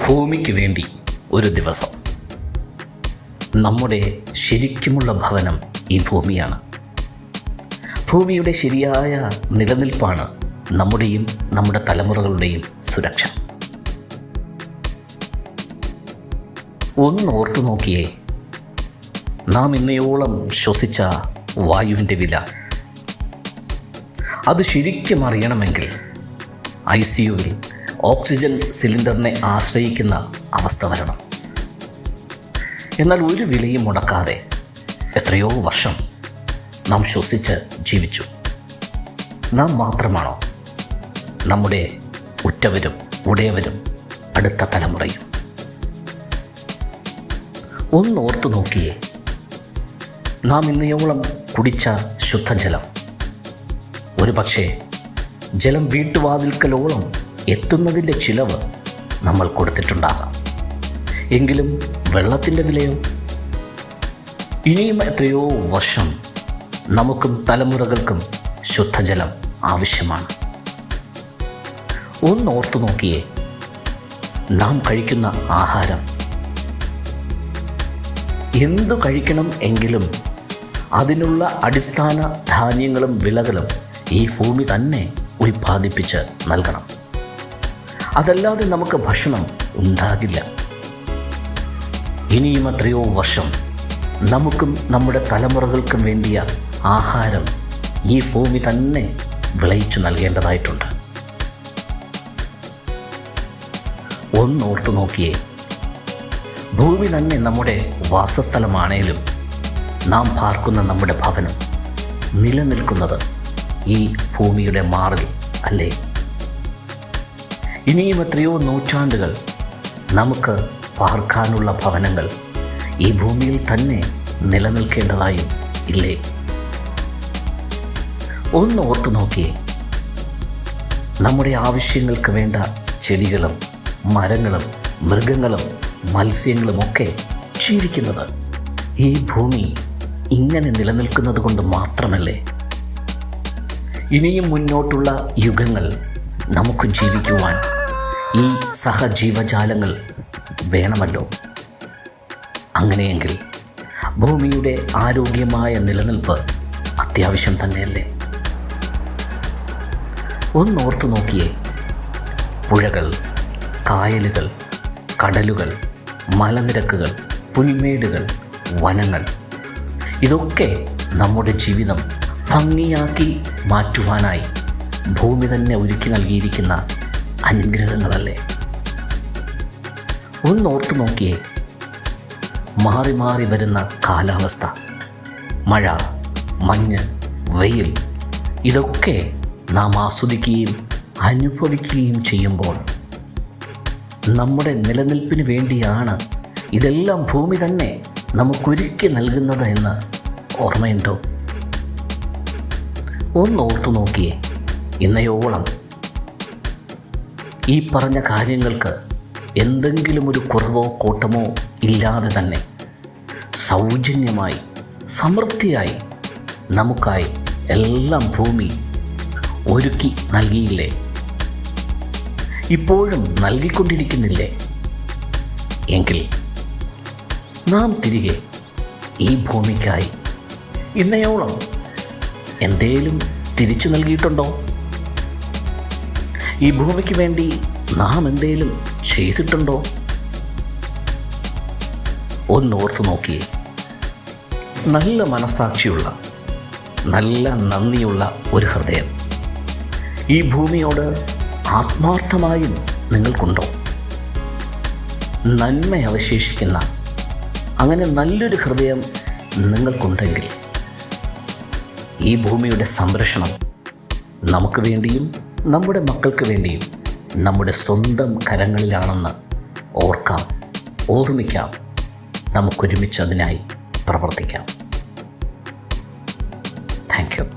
ഭൂമിക്ക് വേണ്ടി ഒരു ദിവസം നമ്മുടെ ശരിക്കുമുള്ള ഭവനം ഈ ഭൂമിയാണ് ഭൂമിയുടെ ശരിയായ നിലനിൽപ്പാണ് നമ്മുടെയും നമ്മുടെ തലമുറകളുടെയും സുരക്ഷ ഒന്ന് ഓർത്തു നോക്കിയേ നാം ഇന്നയോളം ശ്വസിച്ച വായുവിൻ്റെ വില അത് ശരിക്കും അറിയണമെങ്കിൽ ഐ സി യുവിൽ ഓക്സിജൻ സിലിണ്ടറിനെ ആശ്രയിക്കുന്ന അവസ്ഥ വരണം എന്നാൽ ഒരു വിലയും മുടക്കാതെ എത്രയോ വർഷം നാം ശ്വസിച്ച് ജീവിച്ചു നാം മാത്രമാണോ നമ്മുടെ ഉറ്റവരും ഉടയവരും അടുത്ത തലമുറയും ഒന്ന് ഓർത്തു നോക്കിയേ നാം ഇന്നയോളം കുടിച്ച ശുദ്ധജലം ഒരു പക്ഷേ ജലം വീട്ടുവാതിൽക്കലോളം എത്തുന്നതിൻ്റെ ചിലവ് നമ്മൾ കൊടുത്തിട്ടുണ്ടാകാം എങ്കിലും വെള്ളത്തിൻ്റെ വിലയോ ഇനിയും എത്രയോ വർഷം നമുക്കും തലമുറകൾക്കും ശുദ്ധജലം ആവശ്യമാണ് ഒന്ന് ഓർത്തു നോക്കിയേ നാം കഴിക്കുന്ന ആഹാരം എന്തു കഴിക്കണം എങ്കിലും അതിനുള്ള അടിസ്ഥാന ധാന്യങ്ങളും വിളകളും ഈ ഭൂമി തന്നെ ഉൽപ്പാദിപ്പിച്ച് നൽകണം അതല്ലാതെ നമുക്ക് ഭക്ഷണം ഉണ്ടാകില്ല ഇനിയും എത്രയോ വർഷം നമുക്കും നമ്മുടെ തലമുറകൾക്കും വേണ്ടിയ ആഹാരം ഈ ഭൂമി തന്നെ വിളയിച്ചു നൽകേണ്ടതായിട്ടുണ്ട് ഒന്നോർത്തു നോക്കിയേ ഭൂമി തന്നെ നമ്മുടെ വാസസ്ഥലമാണേലും നാം പാർക്കുന്ന നമ്മുടെ ഭവനം നിലനിൽക്കുന്നത് ഈ ഭൂമിയുടെ മാറിൽ അല്ലേ ഇനിയും എത്രയോ നൂറ്റാണ്ടുകൾ നമുക്ക് പാർക്കാനുള്ള ഭവനങ്ങൾ ഈ ഭൂമിയിൽ തന്നെ നിലനിൽക്കേണ്ടതായും ഇല്ലേ ഒന്ന് ഓർത്തു നോക്കിയേ നമ്മുടെ ആവശ്യങ്ങൾക്ക് വേണ്ട ചെടികളും മരങ്ങളും മൃഗങ്ങളും മത്സ്യങ്ങളും ഒക്കെ ജീവിക്കുന്നത് ഈ ഭൂമി ഇങ്ങനെ നിലനിൽക്കുന്നത് കൊണ്ട് മാത്രമല്ലേ ഇനിയും മുന്നോട്ടുള്ള യുഗങ്ങൾ നമുക്ക് ജീവിക്കുവാൻ ഈ സഹജീവജാലങ്ങൾ വേണമല്ലോ അങ്ങനെയെങ്കിൽ ഭൂമിയുടെ ആരോഗ്യമായ നിലനിൽപ്പ് അത്യാവശ്യം തന്നെയല്ലേ ഒന്നോർത്തു നോക്കിയേ പുഴകൾ കായലുകൾ കടലുകൾ മലനിരക്കുകൾ പുൽമേടുകൾ വനങ്ങൾ ഇതൊക്കെ നമ്മുടെ ജീവിതം ഭംഗിയാക്കി മാറ്റുവാനായി ഭൂമി തന്നെ ഒരുക്കി നൽകിയിരിക്കുന്ന അനുഗ്രഹങ്ങളല്ലേ ഒന്നോർത്ത് നോക്കിയേ മാറി മാറി വരുന്ന കാലാവസ്ഥ മഴ മഞ്ഞ് വെയിൽ ഇതൊക്കെ നാം ആസ്വദിക്കുകയും അനുഭവിക്കുകയും ചെയ്യുമ്പോൾ നമ്മുടെ നിലനിൽപ്പിന് വേണ്ടിയാണ് ഇതെല്ലാം ഭൂമി തന്നെ നമുക്കൊരുക്കി നൽകുന്നത് എന്ന് ഓർമ്മയുണ്ടോ ഒന്ന് ഓർത്തു നോക്കിയേ ഇന്നയോളം ഈ പറഞ്ഞ കാര്യങ്ങൾക്ക് എന്തെങ്കിലും ഒരു കുറവോ കോട്ടമോ ഇല്ലാതെ തന്നെ സൗജന്യമായി സമൃദ്ധിയായി നമുക്കായി എല്ലാം ഭൂമി ഒരുക്കി നൽകിയില്ലേ ഇപ്പോഴും നൽകിക്കൊണ്ടിരിക്കുന്നില്ലേ എങ്കിൽ നാം തിരികെ ഈ ഭൂമിക്കായി ഇന്നയോളം എന്തേലും തിരിച്ചു നൽകിയിട്ടുണ്ടോ ഈ ഭൂമിക്ക് വേണ്ടി നാം എന്തേലും ചെയ്തിട്ടുണ്ടോ ഒന്നോർത്തു നോക്കിയേ നല്ല മനസാക്ഷിയുള്ള നല്ല നന്ദിയുള്ള ഒരു ഹൃദയം ഈ ഭൂമിയോട് ആത്മാർത്ഥമായും നിങ്ങൾക്കുണ്ടോ നന്മ അവശേഷിക്കുന്ന അങ്ങനെ നല്ലൊരു ഹൃദയം നിങ്ങൾക്കുണ്ടെങ്കിൽ ഈ ഭൂമിയുടെ സംരക്ഷണം നമുക്ക് വേണ്ടിയും നമ്മുടെ മക്കൾക്ക് വേണ്ടിയും നമ്മുടെ സ്വന്തം കരങ്ങളിലാണെന്ന് ഓർക്കാം ഓർമ്മിക്കാം നമുക്കൊരുമിച്ച് അതിനായി പ്രവർത്തിക്കാം താങ്ക് യു